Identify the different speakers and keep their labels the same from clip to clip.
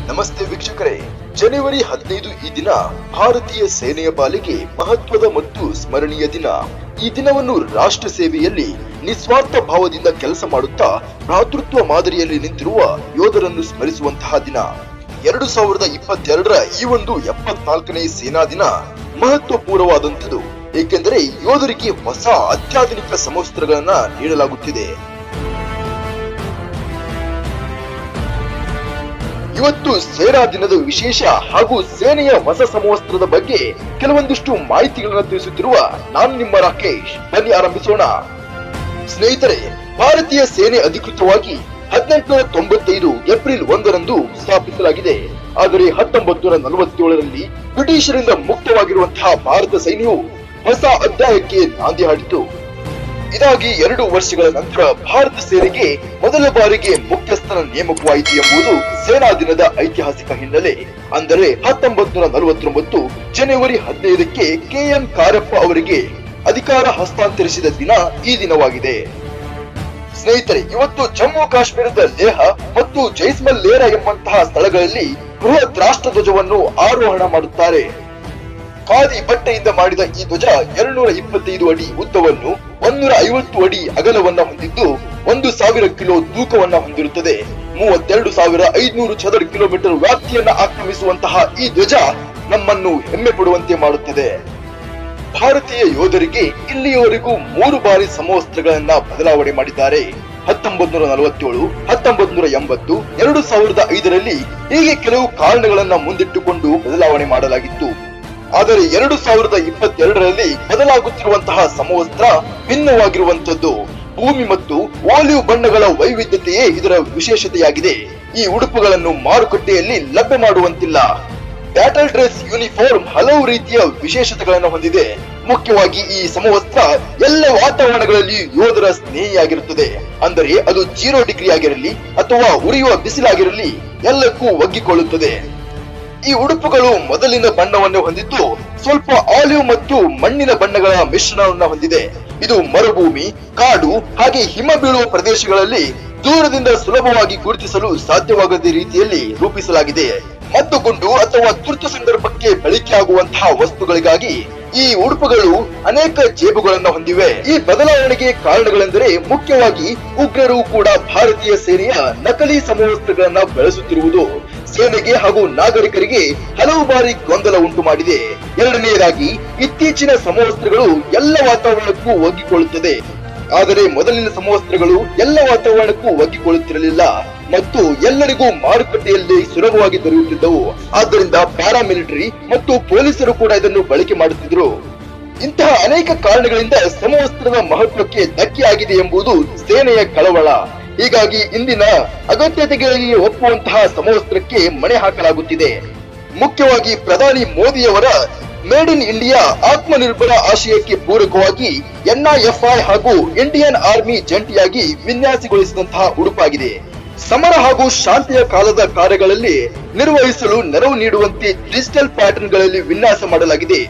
Speaker 1: ನಮಸ್ತೆ ವೀಕ್ಷಕರೇ ಜನವರಿ ಹದಿನೈದು ಈ ದಿನ ಭಾರತೀಯ ಸೇನೆಯ ಪಾಲಿಗೆ ಮಹತ್ವದ ಮತ್ತು ಸ್ಮರಣೀಯ ದಿನ ಈ ದಿನವನ್ನು ರಾಷ್ಟ್ರ ಸೇವೆಯಲ್ಲಿ ನಿಸ್ವಾರ್ಥ ಭಾವದಿಂದ ಕೆಲಸ ಮಾಡುತ್ತಾ ಭ್ರಾತೃತ್ವ ಮಾದರಿಯಲ್ಲಿ ನಿಂತಿರುವ ಯೋಧರನ್ನು ಸ್ಮರಿಸುವಂತಹ ದಿನ ಎರಡು ಸಾವಿರದ ಇಪ್ಪತ್ತೆರಡರ ಈ ಒಂದು ಎಪ್ಪತ್ನಾಲ್ಕನೇ ಸೇನಾ ದಿನ ಮಹತ್ವಪೂರ್ಣವಾದಂಥದ್ದು ಏಕೆಂದರೆ ಯೋಧರಿಗೆ ಹೊಸ ಅತ್ಯಾಧುನಿಕ ಸಮವಸ್ತ್ರಗಳನ್ನ ನೀಡಲಾಗುತ್ತಿದೆ ಇವತ್ತು ಸೇನಾ ದಿನದ ವಿಶೇಷ ಹಾಗೂ ಸೇನೆಯ ಹೊಸ ಸಮವಸ್ತ್ರದ ಬಗ್ಗೆ ಕೆಲವೊಂದಿಷ್ಟು ಮಾಹಿತಿಗಳನ್ನ ತಿಳಿಸುತ್ತಿರುವ ನಾನು ನಿಮ್ಮ ರಾಕೇಶ್ ಬನ್ನಿ ಆರಂಭಿಸೋಣ ಸ್ನೇಹಿತರೆ ಭಾರತೀಯ ಸೇನೆ ಅಧಿಕೃತವಾಗಿ ಹದಿನೆಂಟುನೂರ ತೊಂಬತ್ತೈದು ಏಪ್ರಿಲ್ ಒಂದರಂದು ಸ್ಥಾಪಿಸಲಾಗಿದೆ ಆದರೆ ಹತ್ತೊಂಬತ್ತು ನೂರ ನಲವತ್ತೇಳರಲ್ಲಿ ಬ್ರಿಟಿಷರಿಂದ ಮುಕ್ತವಾಗಿರುವಂತಹ ಭಾರತ ಸೈನ್ಯವು ಹೊಸ ಅಧ್ಯಾಯಕ್ಕೆ ನಾಂದಿ ಹಾಡಿತು ಇದಾಗಿ ಎರಡು ವರ್ಷಗಳ ನಂತರ ಭಾರತ ಸೇನೆಗೆ ಮೊದಲ ಬಾರಿಗೆ ಮುಖ್ಯಸ್ಥನ ನೇಮಕವಾಯಿತು ಎಂಬುದು ಸೇನಾ ದಿನದ ಐತಿಹಾಸಿಕ ಹಿನ್ನೆಲೆ ಅಂದರೆ ಹತ್ತೊಂಬತ್ತು ನೂರ ನಲವತ್ತೊಂಬತ್ತು ಜನವರಿ ಹದಿನೈದಕ್ಕೆ ಕೆಎಂ ಕಾರಪ್ಪ ಅವರಿಗೆ ಅಧಿಕಾರ ಹಸ್ತಾಂತರಿಸಿದ ದಿನ ಈ ದಿನವಾಗಿದೆ ಸ್ನೇಹಿತರೆ ಇವತ್ತು ಜಮ್ಮು ಕಾಶ್ಮೀರದ ಲೇಹ ಮತ್ತು ಜೈಸ್ಮಲ್ ಲೇರ ಎಂಬಂತಹ ಸ್ಥಳಗಳಲ್ಲಿ ಬೃಹತ್ ರಾಷ್ಟ್ರ ಧ್ವಜವನ್ನು ಆರೋಹಣ ಮಾಡುತ್ತಾರೆ ಖಾದಿ ಬಟ್ಟೆಯಿಂದ ಮಾಡಿದ ಈ ಧ್ವಜ ಎರಡ್ನೂರ ಇಪ್ಪತ್ತೈದು ಅಡಿ ಉದ್ದವನ್ನು ಒಂದೂರ ಐವತ್ತು ಅಡಿ ಅಗಲವನ್ನ ಹೊಂದಿದ್ದು ಒಂದು ಸಾವಿರ ಕಿಲೋ ತೂಕವನ್ನ ಹೊಂದಿರುತ್ತದೆ ಮೂವತ್ತೆರಡು ಸಾವಿರ ಐದ್ನೂರು ಚದರ ಕಿಲೋಮೀಟರ್ ವ್ಯಾಪ್ತಿಯನ್ನ ಆಕ್ರಮಿಸುವಂತಹ ಈ ಧ್ವಜ ನಮ್ಮನ್ನು ಹೆಮ್ಮೆ ಪಡುವಂತೆ ಮಾಡುತ್ತದೆ ಭಾರತೀಯ ಯೋಧರಿಗೆ ಇಲ್ಲಿಯವರೆಗೂ ಮೂರು ಬಾರಿ ಸಮವಸ್ತ್ರಗಳನ್ನ ಬದಲಾವಣೆ ಮಾಡಿದ್ದಾರೆ ಹತ್ತೊಂಬತ್ ನೂರ ನಲವತ್ತೇಳು ಹತ್ತೊಂಬತ್ ನೂರ ಎಂಬತ್ತು ಎರಡು ಸಾವಿರದ ಐದರಲ್ಲಿ ಹೀಗೆ ಕೆಲವು ಕಾರಣಗಳನ್ನ ಮುಂದಿಟ್ಟುಕೊಂಡು ಬದಲಾವಣೆ ಮಾಡಲಾಗಿತ್ತು ಆದರೆ ಎರಡು ಸಾವಿರದ ಇಪ್ಪತ್ತೆರಡರಲ್ಲಿ ಬದಲಾಗುತ್ತಿರುವಂತಹ ಸಮವಸ್ತ್ರ ಭಿನ್ನವಾಗಿರುವಂತದ್ದು ಭೂಮಿ ಮತ್ತು ಓಲಿವ್ ಬಣ್ಣಗಳ ವೈವಿಧ್ಯತೆಯೇ ಇದರ ವಿಶೇಷತೆಯಾಗಿದೆ ಈ ಉಡುಪುಗಳನ್ನು ಮಾರುಕಟ್ಟೆಯಲ್ಲಿ ಲಭ್ಯ ಮಾಡುವಂತಿಲ್ಲ ಬ್ಯಾಟಲ್ ಡ್ರೆಸ್ ಯೂನಿಫಾರ್ಮ್ ಹಲವು ರೀತಿಯ ವಿಶೇಷತೆಗಳನ್ನು ಹೊಂದಿದೆ ಮುಖ್ಯವಾಗಿ ಈ ಸಮವಸ್ತ್ರ ಎಲ್ಲ ವಾತಾವರಣಗಳಲ್ಲಿ ಯೋಧರ ಸ್ನೇಹಿಯಾಗಿರುತ್ತದೆ ಅಂದರೆ ಅದು ಜೀರೋ ಡಿಗ್ರಿ ಆಗಿರಲಿ ಅಥವಾ ಉರಿಯುವ ಬಿಸಿಲಾಗಿರಲಿ ಎಲ್ಲಕ್ಕೂ ಒಗ್ಗಿಕೊಳ್ಳುತ್ತದೆ ಈ ಉಡುಪುಗಳು ಮೊದಲಿನ ಬಣ್ಣವನ್ನು ಹೊಂದಿದ್ದು ಸ್ವಲ್ಪ ಆಲಿವ್ ಮತ್ತು ಮಣ್ಣಿನ ಬಣ್ಣಗಳ ಮಿಶ್ರಣವನ್ನ ಹೊಂದಿದೆ ಇದು ಮರುಭೂಮಿ ಕಾಡು ಹಾಗೆ ಹಿಮ ಬೀಳುವ ಪ್ರದೇಶಗಳಲ್ಲಿ ದೂರದಿಂದ ಸುಲಭವಾಗಿ ಗುರುತಿಸಲು ಸಾಧ್ಯವಾಗದ ರೀತಿಯಲ್ಲಿ ರೂಪಿಸಲಾಗಿದೆ ಮದ್ದುಗುಂಡು ಅಥವಾ ತುರ್ತು ಸಂದರ್ಭಕ್ಕೆ ಬಳಕೆಯಾಗುವಂತಹ ವಸ್ತುಗಳಿಗಾಗಿ ಈ ಉಡುಪುಗಳು ಅನೇಕ ಜೇಬುಗಳನ್ನು ಹೊಂದಿವೆ ಈ ಬದಲಾವಣೆಗೆ ಕಾರಣಗಳೆಂದರೆ ಮುಖ್ಯವಾಗಿ ಉಗ್ರರು ಕೂಡ ಭಾರತೀಯ ಸೇನೆಯ ನಕಲಿ ಸಮವಸ್ತ್ರಗಳನ್ನ ಬಳಸುತ್ತಿರುವುದು ಸೇನೆಗೆ ಹಾಗೂ ನಾಗರಿಕರಿಗೆ ಹಲವು ಬಾರಿ ಗೊಂದಲ ಉಂಟು ಮಾಡಿದೆ ಎರಡನೆಯದಾಗಿ ಇತ್ತೀಚಿನ ಸಮವಸ್ತ್ರಗಳು ಎಲ್ಲ ವಾತಾವರಣಕ್ಕೂ ಒಗ್ಗಿಕೊಳ್ಳುತ್ತದೆ ಆದರೆ ಮೊದಲಿನ ಸಮವಸ್ತ್ರಗಳು ಎಲ್ಲ ವಾತಾವರಣಕ್ಕೂ ಒಗ್ಗಿಕೊಳ್ಳುತ್ತಿರಲಿಲ್ಲ ಮತ್ತು ಎಲ್ಲರಿಗೂ ಮಾರುಕಟ್ಟೆಯಲ್ಲಿ ಸುಲಭವಾಗಿ ದೊರೆಯುತ್ತಿದ್ದವು ಆದ್ದರಿಂದ ಪ್ಯಾರಾಮಿಲಿಟರಿ ಮತ್ತು ಪೊಲೀಸರು ಕೂಡ ಇದನ್ನು ಬಳಕೆ ಮಾಡುತ್ತಿದ್ದರು ಇಂತಹ ಅನೇಕ ಕಾರಣಗಳಿಂದ ಸಮವಸ್ತ್ರದ ಮಹತ್ವಕ್ಕೆ ಧಕ್ಕೆಯಾಗಿದೆ ಎಂಬುದು ಸೇನೆಯ ಕಳವಳ ಹೀಗಾಗಿ ಇಂದಿನ ಅಗತ್ಯತೆಗಳಿಗೆ ಒಪ್ಪುವಂತಹ ಸಮವಸ್ತ್ರಕ್ಕೆ ಮಣೆ ಹಾಕಲಾಗುತ್ತಿದೆ ಮುಖ್ಯವಾಗಿ ಪ್ರಧಾನಿ ಮೋದಿಯವರ ಮೇಡ್ ಇನ್ ಇಂಡಿಯಾ ಆತ್ಮನಿರ್ಭರ ಆಶಯಕ್ಕೆ ಪೂರಕವಾಗಿ ಎನ್ಐಎಫ್ಐ ಹಾಗೂ ಇಂಡಿಯನ್ ಆರ್ಮಿ ಜಂಟಿಯಾಗಿ ವಿನ್ಯಾಸಗೊಳಿಸಿದಂತಹ ಉಡುಪಾಗಿದೆ ಸಮರ ಹಾಗೂ ಶಾಂತಿಯ ಕಾಲದ ಕಾರ್ಯಗಳಲ್ಲಿ ನಿರ್ವಹಿಸಲು ನೆರವು ನೀಡುವಂತೆ ಡಿಜಿಟಲ್ ಪ್ಯಾಟರ್ನ್ ಗಳಲ್ಲಿ ವಿನ್ಯಾಸ ಮಾಡಲಾಗಿದೆ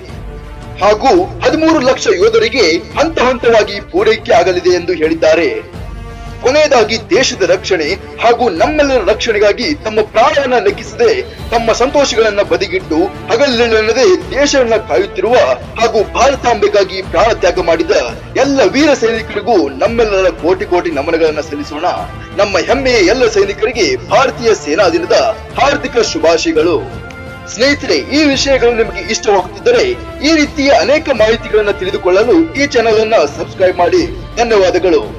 Speaker 1: ಹಾಗೂ ಹದಿಮೂರು ಲಕ್ಷ ಯೋಧರಿಗೆ ಹಂತ ಹಂತವಾಗಿ ಪೂರೈಕೆ ಆಗಲಿದೆ ಎಂದು ಹೇಳಿದ್ದಾರೆ ಕೊನೆಯದಾಗಿ ದೇಶದ ರಕ್ಷಣೆ ಹಾಗೂ ನಮ್ಮೆಲ್ಲರ ರಕ್ಷಣೆಗಾಗಿ ತಮ್ಮ ಪ್ರಾಣವನ್ನ ಲೆಕ್ಕಿಸದೆ ತಮ್ಮ ಸಂತೋಷಗಳನ್ನ ಬದಿಗಿಟ್ಟು ಹಗಲಿಲ್ಲದೆ ದೇಶವನ್ನ ಕಾಯುತ್ತಿರುವ ಹಾಗೂ ಭಾರತಾಂಬೆಗಾಗಿ ಪ್ರಾಣ ತ್ಯಾಗ ಮಾಡಿದ ಎಲ್ಲ ವೀರ ಸೈನಿಕರಿಗೂ ನಮ್ಮೆಲ್ಲರ ಕೋಟಿ ಕೋಟಿ ನಮನಗಳನ್ನ ಸಲ್ಲಿಸೋಣ ನಮ್ಮ ಹೆಮ್ಮೆಯ ಎಲ್ಲ ಸೈನಿಕರಿಗೆ ಭಾರತೀಯ ಸೇನಾ ದಿನದ ಹಾರ್ದಿಕ ಶುಭಾಶಯಗಳು ಸ್ನೇಹಿತರೆ ಈ ವಿಷಯಗಳು ನಿಮಗೆ ಇಷ್ಟವಾಗುತ್ತಿದ್ದರೆ ಈ ರೀತಿಯ ಅನೇಕ ಮಾಹಿತಿಗಳನ್ನ ತಿಳಿದುಕೊಳ್ಳಲು ಈ ಚಾನೆಲ್ ಅನ್ನ ಸಬ್ಸ್ಕ್ರೈಬ್ ಮಾಡಿ ಧನ್ಯವಾದಗಳು